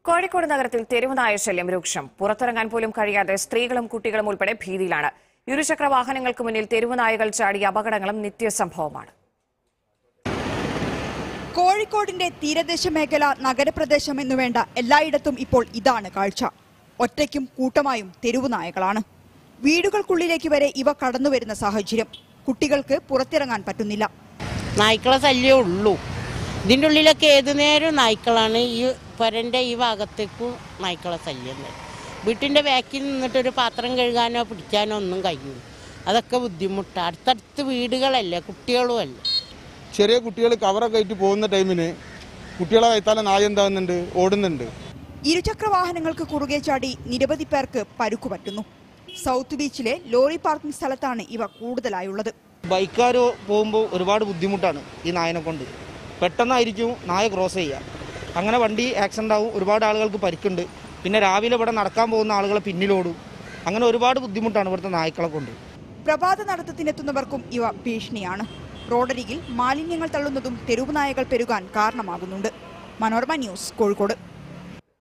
കോഴിക്കോട് നഗരത്തിൽ തെരുവുനായ ശല്യം രൂക്ഷം പുറത്തിറങ്ങാൻ പോലും കഴിയാതെ സ്ത്രീകളും കുട്ടികളും ഉൾപ്പെടെ ഭീതിയിലാണ് ഇരുചക്ര വാഹനങ്ങൾക്ക് മുന്നിൽ തെരുവുനായകൾ ചാടിയ അപകടങ്ങളും നിത്യസംഭവമാണ് കോഴിക്കോടിന്റെ തീരദേശ മേഖല നഗരപ്രദേശം എന്നു വേണ്ട എല്ലായിടത്തും ഇപ്പോൾ ഇതാണ് കാഴ്ച ഒറ്റയ്ക്കും കൂട്ടമായും തെരുവു നായകളാണ് വീടുകൾക്കുള്ളിലേക്ക് വരെ ഇവ കടന്നുവരുന്ന സാഹചര്യം കുട്ടികൾക്ക് പുറത്തിറങ്ങാൻ പറ്റുന്നില്ല നായ്ക്കളെ ശല്യമേ ഉള്ളൂ ഇതിൻ്റെ ഉള്ളിലൊക്കെ ഏതു നേരം നായ്ക്കളാണ് ഈ പുരൻ്റെ ഈ ഭാഗത്തേക്കും നായ്ക്കളെ ശല്യം വരും വീട്ടിൻ്റെ ബാക്കിൽ നിന്നിട്ടൊരു പാത്രം കഴുകാനോ പിടിക്കാനോ ഒന്നും കഴിയും അതൊക്കെ ബുദ്ധിമുട്ടാണ് അടുത്തടുത്ത് വീടുകളല്ലേ കുട്ടികളും അല്ലേ ചെറിയ കുട്ടികൾ കവറൊക്കെ ആയിട്ട് പോകുന്ന ടൈമിന് കുട്ടികളെ കൈത്താലെ നായ എന്താകുന്നുണ്ട് ഓടുന്നുണ്ട് ഇരുചക്ര വാഹനങ്ങൾക്ക് കുറുകെ ചാടി നിരവധി പേർക്ക് പരുക്കു പറ്റുന്നു സൗത്ത് ബീച്ചിലെ ലോറി പാർക്കിംഗ് സ്ഥലത്താണ് ഇവ കൂടുതലായുള്ളത് ബൈക്കുകാർ പോകുമ്പോൾ ഒരുപാട് ബുദ്ധിമുട്ടാണ് ഈ നായനെ കൊണ്ട് പെട്ടെന്നായിരിക്കും നായ ക്രോസ് ചെയ്യുക അങ്ങനെ വണ്ടി ആക്സിഡൻ്റ് ആവും ഒരുപാട് ആളുകൾക്ക് പരിക്കുണ്ട് പിന്നെ രാവിലെ ഇവിടെ നടക്കാൻ പോകുന്ന ആളുകളെ പിന്നിലോടും അങ്ങനെ ഒരുപാട് ബുദ്ധിമുട്ടാണ് ഇവിടുത്തെ നായ്ക്കളെ കൊണ്ട് പ്രഭാത നടത്തത്തിനെത്തുന്നവർക്കും ഇവ ഭീഷണിയാണ് റോഡരികിൽ മാലിന്യങ്ങൾ തള്ളുന്നതും തെരുവുനായകൾ പെരുകാൻ കാരണമാകുന്നുണ്ട് മനോരമ ന്യൂസ് കോഴിക്കോട്